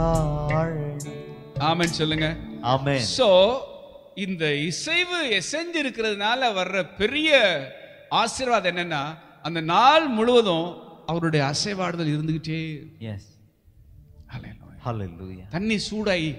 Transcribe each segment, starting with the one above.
வாழணும் ஆமென் சொல்லுங்க ஆமென் சோ இந்த இசைவு எசைஞ்சு இருக்கிறதுனால வர்ற பெரிய ஆசீர்வாதம் என்னன்னா அந்த நாள் முழுவதும் அவருடைய அசைவாடுதல் இருந்துகிட்டே இருக்கும். S Hallelujah. ஹalleluya தண்ணி சூடாகி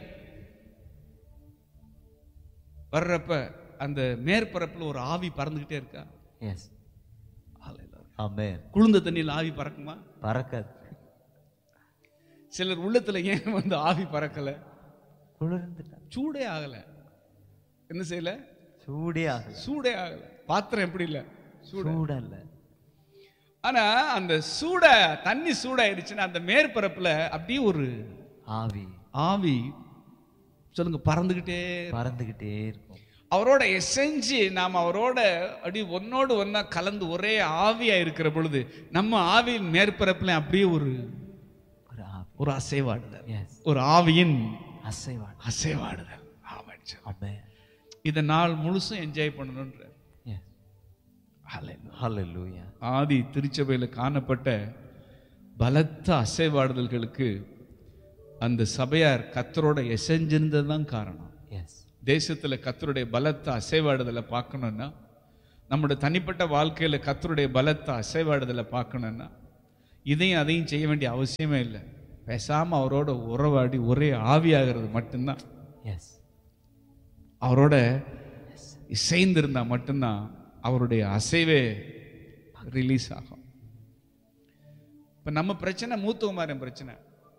வர்றப்ப அந்த மேற்பரப்புல ஒரு ஆவி பறந்துகிட்டே இருக்கா எஸ் Hallelujah. ஆமென் குளிர்ந்த தண்ணியில் ஆவி பறக்குமா பறக்காது சிலர் உள்ளத்துல ஏன் வந்து ஆவி பறக்கல குளிர்ந்துட்டா சூடே ஆகல என்ன செய்யல சூடே ஆகல சூடே ஆகல பாத்திரம் எப்படி இல்ல சூடு சூடல்ல ஆனா அந்த சூட தண்ணி சூடாயிருச்சுன்னா அந்த மேற்பரப்புல அப்படியே ஒரு ஆவி ஆவி சொல்லுங்க பறந்துகிட்டே பறந்துகிட்டே இருக்கும் அவரோட எசைஞ்சு நாம் அவரோட அப்படி ஒன்னோடு ஒன்னா கலந்து ஒரே ஆவியா இருக்கிற பொழுது நம்ம ஆவியின் மேற்பரப்புல அப்படியே ஒரு ஒரு ஆவி ஒரு அசைவாடுதல் எஸ் ஒரு ஆவியின் அசைவாடு அசைவாடுதல் ஆமாம் சார். ஆமென் இதை நாள் முழுசும் என்ஜாய் பண்ணணுன்ற எஸ் ஹalleluya ஆதி திருச்சபையில காணப்பட்ட பலத்த அசைவாடுதல்களுக்கு அந்த சபையார் கத்தரோட எசைஞ்சிருந்தது தான் காரணம் எஸ் தேசத்துல கத்தருடைய பலத்த அசைவாடுதலை பார்க்கணும்னா நம்முடைய தனிப்பட்ட வாழ்க்கையில கத்தருடைய பலத்த அசைவாடுதலை பார்க்கணும்னா இதையும் அதையும் செய்ய வேண்டிய அவசியமே இல்லை பேசாம அவரோட உறவாடி ஒரே ஆவியாகிறது மட்டும்தான் எஸ் அவரோட இசைந்திருந்தா மட்டும்தான் அவருடைய அசைவே ரிலீஸ் ஆகும் இப்ப நம்ம பிரச்சனை மூத்தகுமாரன் பிரச்சனை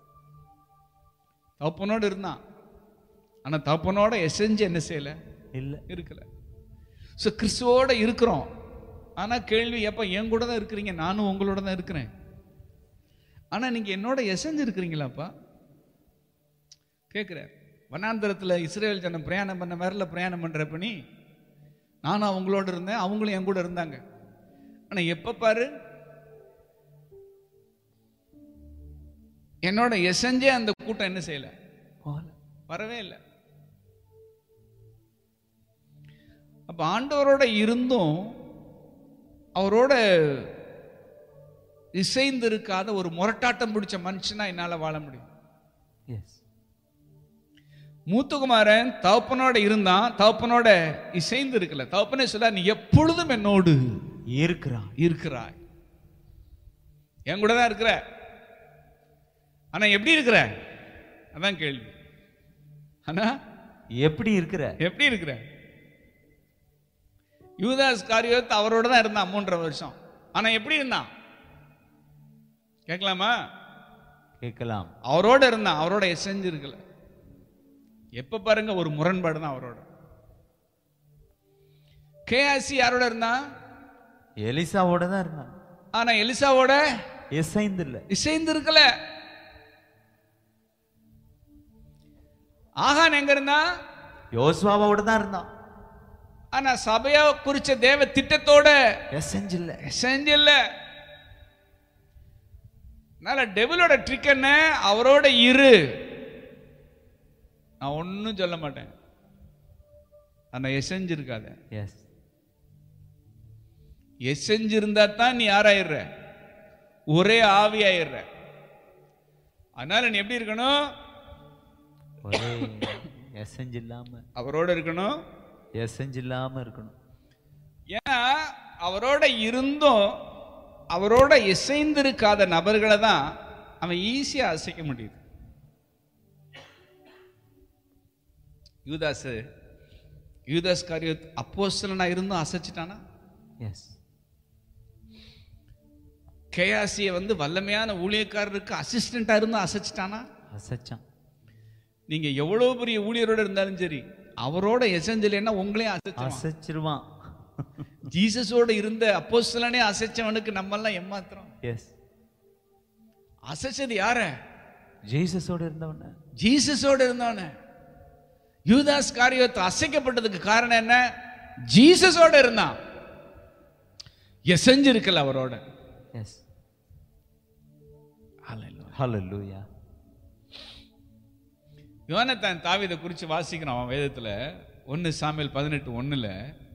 தப்பனோடு இருந்தான் ஆனா தப்பனோட எசைஞ்சு என்ன செய்யல இல்ல இருக்கல ஸோ கிறிஸ்துவோட இருக்கிறோம் ஆனா கேள்வி எப்ப என் கூட தான் இருக்கிறீங்க நானும் உங்களோட தான் இருக்கிறேன் ஆனா நீங்க என்னோட எசைஞ்சு இருக்கிறீங்களாப்பா கேட்குறார் வனாந்தரத்துல இஸ்ரேல் ஜனம் பிரயாணம் பண்ண மாதிரில பிரயாணம் பண்றப்ப நீ நானும் அவங்களோட இருந்தேன் அவங்களும் என் கூட இருந்தாங்க ஆனா எப்ப பாரு என்னோட எசைஞ்சே அந்த கூட்டம் என்ன செய்யல போல வரவே இல்லை அப்ப ஆண்டவரோட இருந்தும் அவரோட இசைந்து இருக்காத ஒரு முரட்டாட்டம் பிடிச்ச மனுஷனா என்னால வாழ முடியும் எஸ் மூத்தகுமாரன் தகப்பனோட இருந்தான் தகப்பனோட இசைந்து இருக்கல தகப்பனே சொல்ல நீ எப்பொழுதும் என்னோடு இருக்கிறான் இருக்கிறாய் என் கூட தான் இருக்கிற ஆனா எப்படி இருக்கிற அதான் கேள்வி ஆனா எப்படி இருக்கிற எப்படி இருக்கிற யூதாஸ் காரியத்து அவரோட தான் இருந்தான் மூன்றரை வருஷம் ஆனா எப்படி இருந்தான் கேட்கலாமா கேட்கலாம் அவரோட இருந்தான் அவரோட எசைஞ்சு இருக்கல எப்ப பாருங்க ஒரு முரண்பாடு தான் அவரோட கேஆசி யாரோட இருந்தான் எலிசாவோட தான் இருந்தான் ஆனா எலிசாவோட எசைந்து இல்ல இசைந்து இருக்கல ஆகான் எங்க இருந்தான் யோசுவாவோட தான் இருந்தான் ஆனா சபையா குறிச்ச தேவ திட்டத்தோட எசைஞ்சு இல்ல செஞ்சில்ல அதனால டெவிலோட ட்ரிக் என்ன அவரோட இரு நான் ஒன்றும் சொல்ல மாட்டேன் ஆனா எசைஞ்சிருக்காத எஸ் எசைஞ்சிருந்தா தான் நீ யாராயிடுற ஒரே ஆவி ஆயிடுற அதனால நீ எப்படி இருக்கணும் ஒரே எசைஞ்சு இல்லாம அவரோட இருக்கணும் எசைஞ்சு இல்லாம இருக்கணும் ஏன்னா அவரோட இருந்தும் அவரோட இசைந்திருக்காத நபர்களை தான் அவன் ஈஸியா அசைக்க முடியுது யூதாஸ் யூதாஸ் காரிய அப்போஸ்தலனா இருந்தும் அசைச்சிட்டானா எஸ் கேயாசிய வந்து வல்லமையான ஊழியக்காரருக்கு அசிஸ்டண்டா இருந்தும் அசைச்சிட்டானா அசைச்சான் நீங்க எவ்வளவு பெரிய ஊழியரோட இருந்தாலும் சரி அவரோட எசஞ்சலைன்னா உங்களையும் அசைச்சான் அசைச்சிருவான் ஜீசஸோட இருந்த அப்போஸ்தலனே அசைச்சவனுக்கு நம்ம எல்லாம் ஏமாத்துறோம் எஸ் அசைச்சது யார ஜீசஸோட இருந்தவன ஜீசஸோட இருந்தவன யூதாஸ் காரியத்தை அசைக்கப்பட்டதுக்கு காரணம் என்ன ஜீசஸோட இருந்தான் எசைஞ்சிருக்கல அவரோட எஸ் ஹalleluya யோனத்தான் தாவீதை குறித்து வாசிக்கிறான் அவன் வேதத்துல ஒன்னு சாமியல் பதினெட்டு ஒண்ணுல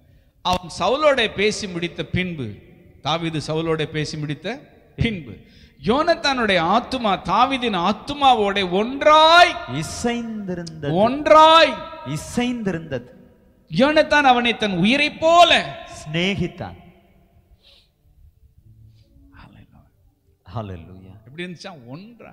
அவன் சவுலோட பேசி முடித்த பின்பு தாவீது சவுலோட பேசி முடித்த பின்பு யோனத்தானுடைய ஆத்துமா தாவீதின் ஆத்துமாவோட ஒன்றாய் இசைந்திருந்தது ஒன்றாய் இசைந்திருந்தது யோனத்தான் அவனை தன் உயிரைப் போல சிநேகித்தான் ஹalleluya எப்படி இருந்துச்சா ஒன்றா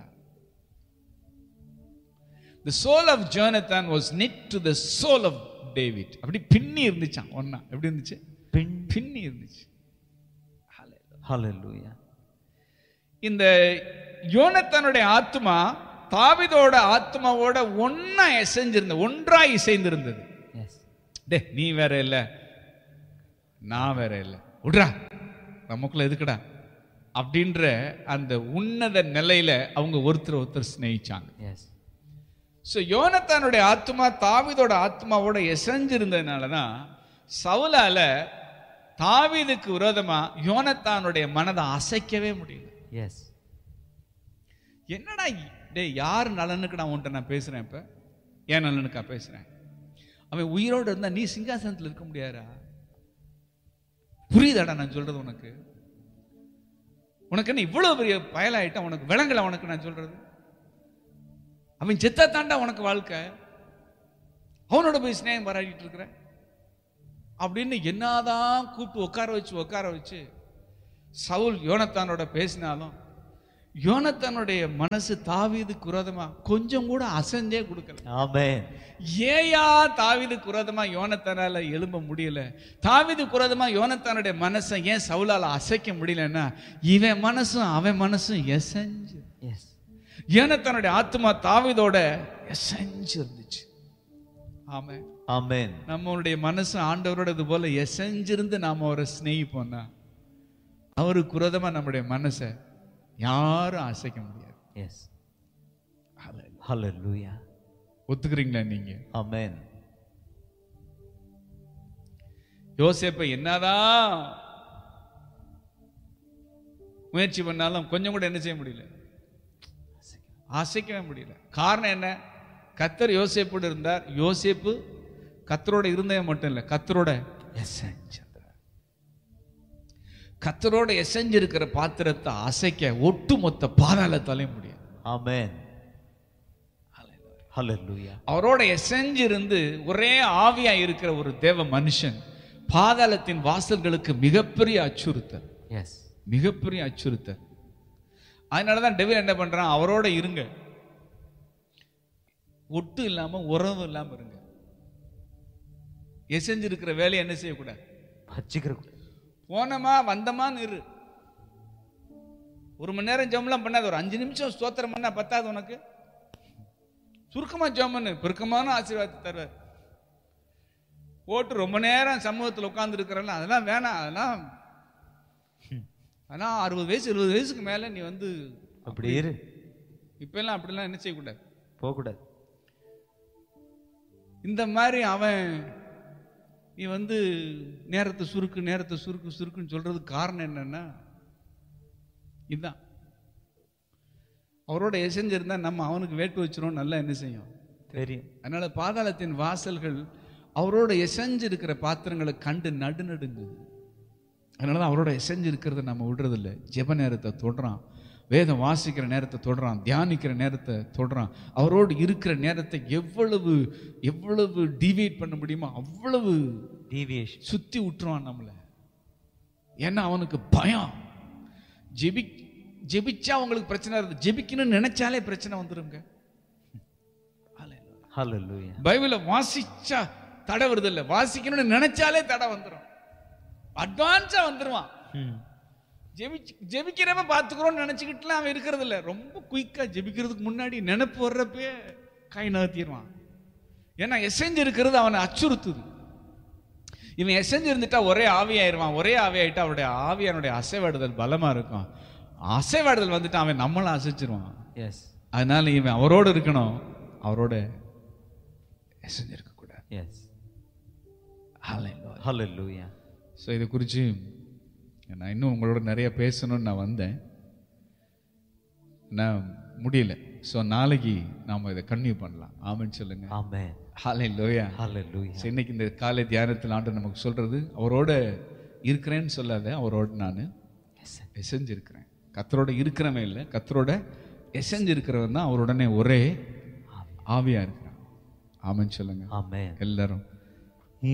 The soul of Jonathan was knit to the soul of David. அப்படி பின்னி இருந்துச்சான் ஒண்ணா எப்படி இருந்துச்சு பின் பின்னி இருந்துச்சு ஹalleluya இந்த யோனத்தானுடைய ஆத்மா தாவிதோட ஆத்மாவோட ஒண்ணா இசைஞ்சிருந்த ஒன்றா இசைந்திருந்தது எஸ் டே நீ வேற இல்ல நான் வேற இல்ல விட்றா நமக்குள்ள எதுக்குடா அப்படின்ற அந்த உன்னத நிலையில அவங்க ஒருத்தர் ஒருத்தர் சிநேகிச்சாங்க எஸ் ஸோ யோனத்தானுடைய ஆத்மா தாவீதோட ஆத்மாவோட எசைஞ்சிருந்ததுனால தான் சவுலால தாவீதுக்கு விரோதமா யோனத்தானுடைய மனதை அசைக்கவே முடியல எஸ் என்னடா டேய் யார் நலனுக்கு நான் உன்ட்ட நான் பேசுறேன் இப்ப ஏன் நலனுக்கா பேசுறேன் அவன் உயிரோடு இருந்தா நீ சிங்காசனத்தில் இருக்க முடியாதா புரியுதாடா நான் சொல்றது உனக்கு உனக்கு என்ன இவ்வளவு பெரிய பயலாயிட்டா உனக்கு விளங்கல உனக்கு நான் சொல்றது அவன் செத்தா தாண்டா உனக்கு வாழ்க்கை அவனோட போய் ஸ்நேகம் பாராட்டிட்டு இருக்கிற அப்படின்னு என்னதான் கூப்பிட்டு உட்கார வச்சு உட்கார வச்சு சவுல் யோனத்தானோட பேசினாலும் யோனத்தானுடைய மனசு தாவீதுக்கு விரோதமா கொஞ்சம் கூட அசைஞ்சே கொடுக்கல ஆமென் ஏயா தாவீது குரதமா யோனத்தானால எழும்ப முடியல தாவீது குரதமா யோனத்தானுடைய மனசை ஏன் சவுலால அசைக்க முடியலன்னா இவன் மனசும் அவன் மனசும் எசைஞ்சு எஸ் யோனத்தானுடைய ஆத்மா தாவீதோட எசைஞ்சு இருந்துச்சு ஆமா ஆமென் நம்மளுடைய மனசு ஆண்டவரோட இது போல எசைஞ்சிருந்து நாம அவரை சிநேகிப்போம்னா அவருக்கு குரதமா நம்முடைய மனசை யாரும் அசைக்க முடியாது எஸ் ஹalleluya ஒத்துக்கிறீங்களா நீங்க ஆமென் யோசேப்பை என்னதான் முயற்சி பண்ணாலும் கொஞ்சம் கூட என்ன செய்ய முடியல அசைக்கவே முடியல காரணம் என்ன கத்தர் யோசேப்போடு இருந்தார் யோசேப்பு கத்தரோட இருந்தவன் மட்டும் இல்லை கத்தரோட எசைஞ்சிருந்தார் கத்தரோட எசைஞ்சிருக்கிற பாத்திரத்தை அசைக்க ஒட்டுமொத்த பாதாளத்தாலே முடியாது ஆமென் ஹalleluya அவரோட எசைஞ்சிருந்து ஒரே ஆவியா இருக்கிற ஒரு தேவ மனுஷன் பாதாளத்தின் வாசல்களுக்கு மிகப்பெரிய அச்சுறுத்தல் எஸ் மிகப்பெரிய அச்சுறுத்தல் அதனால தான் டெவில் என்ன பண்றான் அவரோட இருங்க ஒட்டு இல்லாம உறவு இல்லாம இருங்க எசைஞ்சிருக்கிற வேலையை என்ன செய்யக்கூடாது வச்சுக்கிற போனமா வந்தமான்னு இரு ஒரு மணி நேரம் ஜெபம்லாம் பண்ணாது ஒரு அஞ்சு நிமிஷம் ஸ்தோத்திரம் பண்ணா பத்தாது உனக்கு சுருக்கமா ஜெபம் பண்ணு பெருக்கமான ஆசீர்வாதத்தை தருவார் போட்டு ரொம்ப நேரம் சமூகத்தில் உட்கார்ந்து இருக்கிறல்ல அதெல்லாம் வேணாம் அதெல்லாம் அதெல்லாம் அறுபது வயசு இருபது வயசுக்கு மேல நீ வந்து அப்படி இரு இப்ப எல்லாம் அப்படிலாம் என்ன செய்யக்கூடாது போக கூடாது இந்த மாதிரி அவன் நீ வந்து நேரத்தை சுருக்கு நேரத்தை சுருக்கு சுருக்குன்னு சொல்றதுக்கு காரணம் என்னன்னா இதுதான் அவரோட எசைஞ்சிருந்தா நம்ம அவனுக்கு வேட்டு வச்சிரும் நல்லா என்ன செய்யும் தெரியும் அதனால பாதாளத்தின் வாசல்கள் அவரோட எசைஞ்சு இருக்கிற பாத்திரங்களை கண்டு நடுநடுங்குது அதனால தான் அவரோட எசைஞ்சு இருக்கிறத நம்ம விடுறதில்ல ஜெப நேரத்தை தொடுறான் வேதம் வாசிக்கிற நேரத்தை தொடுறான் தியானிக்கிற நேரத்தை தொடுறான் அவரோடு இருக்கிற நேரத்தை எவ்வளவு எவ்வளவு டிவைட் பண்ண முடியுமோ அவ்வளவு டீவியேஷன் சுத்தி விட்டுருவான் நம்மள ஏன்னா அவனுக்கு பயம் ஜெபி ஜெபிச்சா அவங்களுக்கு பிரச்சனை இருக்கு ஜெபிக்கணும்னு நினைச்சாலே பிரச்சனை வந்துருங்க ஹalleluya பைபிளை வாசிச்சா தடை வருது இல்ல வாசிக்கணும்னு நினைச்சாலே தடை வந்துடும் அட்வான்ஸா வந்துருவான் ம் ஜெபிச்சு ஜெபிக்கிறவன் பார்த்துக்கிறோம்னு நினைச்சுக்கிட்டுலாம் அவன் இருக்கிறது இல்ல ரொம்ப குயிக்கா ஜெபிக்கிறதுக்கு முன்னாடி நினைப்பு வர்றப்பயே கை நகர்த்திடுவான் ஏன்னா எசைஞ்சு இருக்கிறது அவனை அச்சுறுத்துது இவன் எசைஞ்சு இருந்துட்டா ஒரே ஆவியாயிருவான் ஒரே ஆவியாயிட்டா அவருடைய ஆவியானுடைய அசைவாடுதல் பலமா இருக்கும் அசைவாடுதல் வந்துட்டு அவன் நம்மளும் அசைச்சிருவான் எஸ் அதனால இவன் அவரோடு இருக்கணும் அவரோட எசைஞ்சிருக்க கூடாது எஸ் Hallelujah. ஹalleluya ஸோ இதை குறித்து நான் இன்னும் உங்களோட நிறைய பேசணும்னு நான் வந்தேன் நான் முடியல ஸோ நாளைக்கு நாம் இதை கன்டினியூ பண்ணலாம் ஆமென்னு சொல்லுங்க ஆமென் ஹாலே லோயா ஹalleluya இன்னைக்கு இந்த காலை தியானத்தில் ஆண்டு நமக்கு சொல்றது அவரோட இருக்கிறேன்னு சொல்லாத அவரோட நான் எஸ் எசைஞ்சிருக்கிறேன் கத்தரோட இருக்கிறவன் இல்லை கத்தரோட எசஞ்சு இருக்கிறவன் தான் அவருடனே ஒரே ஆவியா இருக்கிறான் ஆமென்னு சொல்லுங்க ஆமென் எல்லாரும்